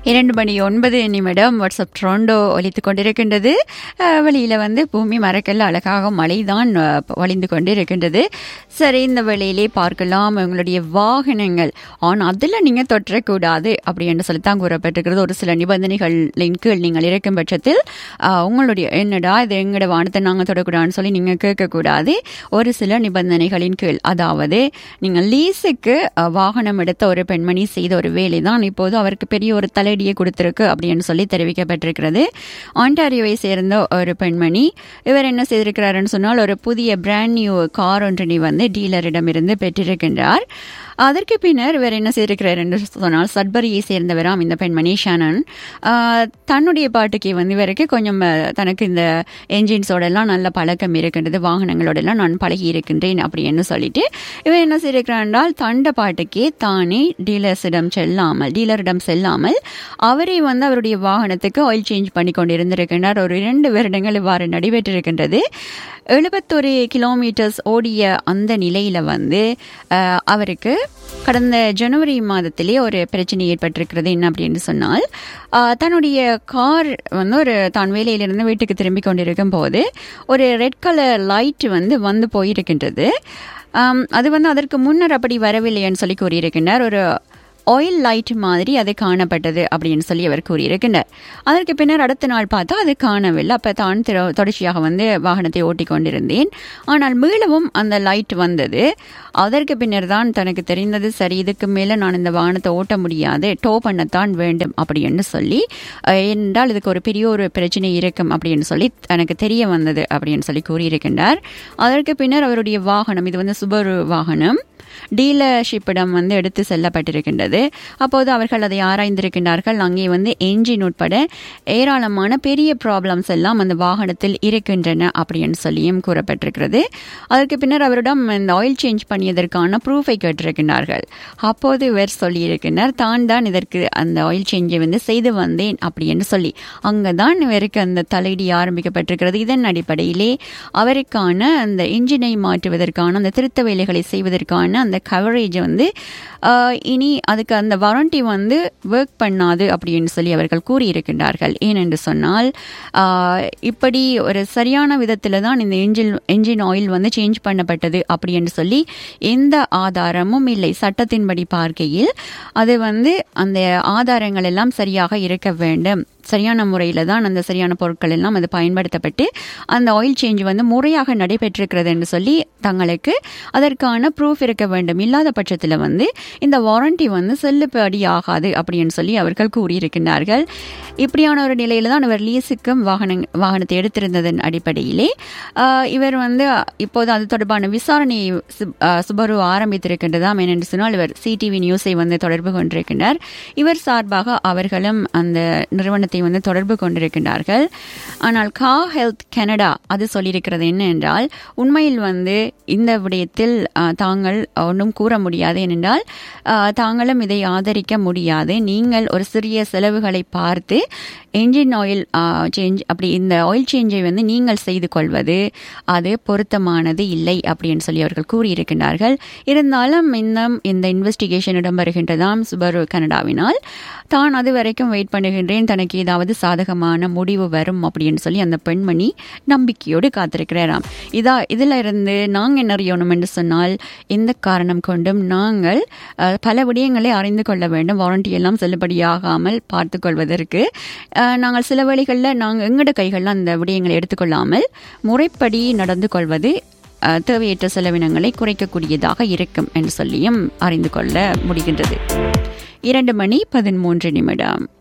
இரண்டு மணி ஒன்பது நிமிடம் வாட்ஸ்அப் ட்ரோண்டோ ஒலித்து கொண்டிருக்கின்றது அஹ், வெளியில வந்து பூமி மறக்கல்ல அழகாக மழைதான் அஹ், வழிந்து கொண்டிருக்கின்றது சரி இந்த வேளையிலே பார்க்கலாம் உங்களுடைய வாகனங்கள் ஆன் அதில் நீங்கள் தொற்றக்கூடாது அப்படி என்று சொல்லித்தான் கூறப்பட்டிருக்கிறது ஒரு சில நிபந்தனைகளின் கீழ் நீங்கள் இருக்கும் பட்சத்தில் அஹ், உங்களுடைய என்னடா இது எங்களோட வானத்தை நாங்கள் தொடக்கூடாதுன்னு சொல்லி நீங்கள் கேட்கக்கூடாது ஒரு சில நிபந்தனைகளின் கீழ் அதாவது நீங்கள் லீஸுக்கு அஹ், வாகனம் எடுத்த ஒரு பெண்மணி செய்த ஒரு வேலை தான் இப்போது அவருக்கு பெரிய ஒரு தலையடியை கொடுத்திருக்கு அப்படின்னு சொல்லி தெரிவிக்கப்பட்டிருக்கிறது ஆண்டாரியோவை சேர்ந்த ஒரு பெண்மணி இவர் என்ன செய்திருக்கிறாருன்னு சொன்னால் ஒரு புதிய பிராண்ட் நியூ கார் ஒன்றினை வந்து டீலரிடமிருந்து பெற்றிருக்கின்றார் அதற்கு பின்னர் இவர் என்ன செய்திருக்கிறார் என்று சொன்னால் சட்பரியை சேர்ந்தவராம் இந்த பெண்மணி ஷானன் ஆஹ், தன்னுடைய பாட்டுக்கு வந்து இவருக்கு கொஞ்சம் அஹ், தனக்கு இந்த என்ஜின்ஸோட எல்லாம் நல்ல பழக்கம் இருக்கின்றது வாகனங்களோட எல்லாம் நான் பழகி இருக்கின்றேன் அப்படின்னு சொல்லிட்டு இவர் என்ன செய்திருக்கிறார் என்றால் தண்ட பாட்டுக்கே தானே டீலர்ஸிடம் செல்லாமல் டீலரிடம் செல்லாமல் அவரே வந்து அவருடைய வாகனத்துக்கு ஆயில் சேஞ்ச் பண்ணி கொண்டிருந்திருக்கின்றார் ஒரு இரண்டு வருடங்கள் இவ்வாறு நடைபெற்றிருக்கின்றது எழுபத்தொரு கிலோமீட்டர்ஸ் ஓடிய அந்த நிலையில வந்து அஹ், அவருக்கு கடந்த ஜனவரி மாதத்திலே ஒரு பிரச்சனை ஏற்பட்டிருக்கிறது என்ன அப்படின்னு சொன்னால் அஹ், தன்னுடைய கார் வந்து ஒரு தான் வேலையிலிருந்து வீட்டுக்கு திரும்பி கொண்டிருக்கும் போது ஒரு ரெட் கலர் லைட் வந்து வந்து போயிருக்கின்றது ஆம், அது வந்து அதற்கு முன்னர் அப்படி வரவில்லைன்னு சொல்லி கூறியிருக்கின்றார் ஒரு ஆயில் லைட் மாதிரி அது காணப்பட்டது அப்படின்னு சொல்லி அவர் கூறியிருக்கின்றார் அதற்கு பின்னர் அடுத்த நாள் பார்த்தா அது காணவில்லை அப்போ தான் திரு- தொடர்ச்சியாக வந்து வாகனத்தை ஓட்டி கொண்டிருந்தேன் ஆனால் மீளவும் அந்த லைட் வந்தது அதற்கு பின்னர் தான் தனக்கு தெரிந்தது சரி இதுக்கு மேலே நான் இந்த வாகனத்தை ஓட்ட முடியாது டோ பண்ணத்தான் வேண்டும் அப்படின்னு சொல்லி அஹ், என்றால் இதுக்கு ஒரு பெரிய ஒரு பிரச்சனை இருக்கும் அப்படின்னு சொல்லி எனக்கு தெரிய வந்தது அப்படின்னு சொல்லி கூறியிருக்கின்றார் அதற்கு பின்னர் அவருடைய வாகனம் இது வந்து சுபரு வாகனம் டீலர்ஷிப்பிடம் வந்து எடுத்து செல்லப்பட்டிருக்கின்றது அப்போது அவர்கள் அதை ஆராய்ந்திருக்கின்றார்கள் அங்கே வந்து என்ஜின் உட்பட ஏராளமான பெரிய ப்ராப்ளம்ஸ் எல்லாம் அந்த வாகனத்தில் இருக்கின்றன அப்படின்னு சொல்லியும் கூறப்பட்டிருக்கிறது அதற்கு பின்னர் அவரிடம் இந்த ஆயில் சேஞ்ச் பண்ணியதற்கான ப்ரூஃபை கேட்டிருக்கின்றார்கள் அப்போது இவர் சொல்லியிருக்கின்றார் தான் தான் இதற்கு அந்த ஆயில் சேஞ்சை வந்து செய்து வந்தேன் அப்படின்னு சொல்லி அங்கதான் இவருக்கு அந்த தலையடி ஆரம்பிக்கப்பட்டிருக்கிறது இதன் அடிப்படையிலே அவருக்கான அந்த இன்ஜினை மாற்றுவதற்கான அந்த திருத்த வேலைகளை செய்வதற்கான அந்த கவரேஜ் வந்து ஆஹ், இனி அதுக்கு அந்த வாரண்டி வந்து ஒர்க் பண்ணாது அப்படின்னு சொல்லி அவர்கள் கூறியிருக்கின்றார்கள் ஏனென்று சொன்னால் ஆஹ், இப்படி ஒரு சரியான விதத்தில் தான் இந்த என்ஜின் என்ஜின் ஆயில் வந்து சேஞ்ச் பண்ணப்பட்டது அப்படி என்று சொல்லி எந்த ஆதாரமும் இல்லை சட்டத்தின்படி பார்க்கையில் அது வந்து அந்த ஆதாரங்கள் எல்லாம் சரியாக இருக்க வேண்டும் சரியான முறையில் தான் அந்த சரியான பொருட்கள் எல்லாம் அது பயன்படுத்தப்பட்டு அந்த ஆயில் சேஞ்ச் வந்து முறையாக நடைபெற்றிருக்கிறது என்று சொல்லி தங்களுக்கு அதற்கான ப்ரூஃப் இருக்க வேண்டும் இல்லாத பட்சத்தில் வந்து இந்த வாரண்டி வந்து செல்லுபடி ஆகாது அப்படின்னு சொல்லி அவர்கள் கூறியிருக்கின்றார்கள் இப்படியான ஒரு நிலையில தான் இவர் லீஸுக்கும் வாகன வாகனத்தை எடுத்திருந்ததன் அடிப்படையிலே ஆஹ், இவர் வந்து இப்போது அது தொடர்பான விசாரணையை சு- ஆஹ், சுபரு ஆரம்பித்திருக்கின்றதாம் ஏனென்று சொன்னால் இவர் சிடிவி நியூஸை வந்து தொடர்பு கொண்டிருக்கின்றார் இவர் சார்பாக அவர்களும் அந்த நிறுவனத்தை வந்து தொடர்பு கொண்டிருக்கின்றார்கள் ஆனால் கா ஹெல்த் கனடா அது சொல்லியிருக்கிறது என்ன என்றால் உண்மையில் வந்து இந்த விடயத்தில் ஆஹ், தாங்கள் ஒன்றும் கூற முடியாது ஏனென்றால் ஆஹ், தாங்களும் இதை ஆதரிக்க முடியாது நீங்கள் ஒரு சிறிய செலவுகளை பார்த்து என்ஜின் ஆயில் சேஞ்ச் அப்படி இந்த ஆயில் சேஞ்சை வந்து நீங்கள் செய்து கொள்வது அது பொருத்தமானது இல்லை அப்படின்னு சொல்லி அவர்கள் கூறியிருக்கின்றார்கள் இருந்தாலும் இன்னும் இந்த இன்வெஸ்டிகேஷன் இடம்பெறுகின்றதாம் சுபரு கனடாவினால் தான் அது வரைக்கும் வெயிட் பண்ணுகின்றேன் தனக்கு ஏதாவது சாதகமான முடிவு வரும் அப்படின்னு சொல்லி அந்த பெண்மணி நம்பிக்கையோடு காத்திருக்கிறாராம் இதா இதில் இருந்து நாங்கள் என்ன அறியணும் என்று சொன்னால் எந்த காரணம் கொண்டும் நாங்கள் அஹ், பல விடயங்களை அறிந்து கொள்ள வேண்டும் வாரண்டி எல்லாம் செல்லுபடியாகாமல் பார்த்து கொள்வதற்கு அஹ், நாங்கள் சில வழிகளில் நாங்கள் எங்களோட கைகளில் அந்த விடயங்களை எடுத்துக்கொள்ளாமல் முறைப்படி நடந்து கொள்வது அஹ், தேவையற்ற செலவினங்களை குறைக்கக்கூடியதாக இருக்கும் என்று சொல்லியும் அறிந்து கொள்ள முடிகின்றது இரண்டு மணி பதிமூன்று நிமிடம்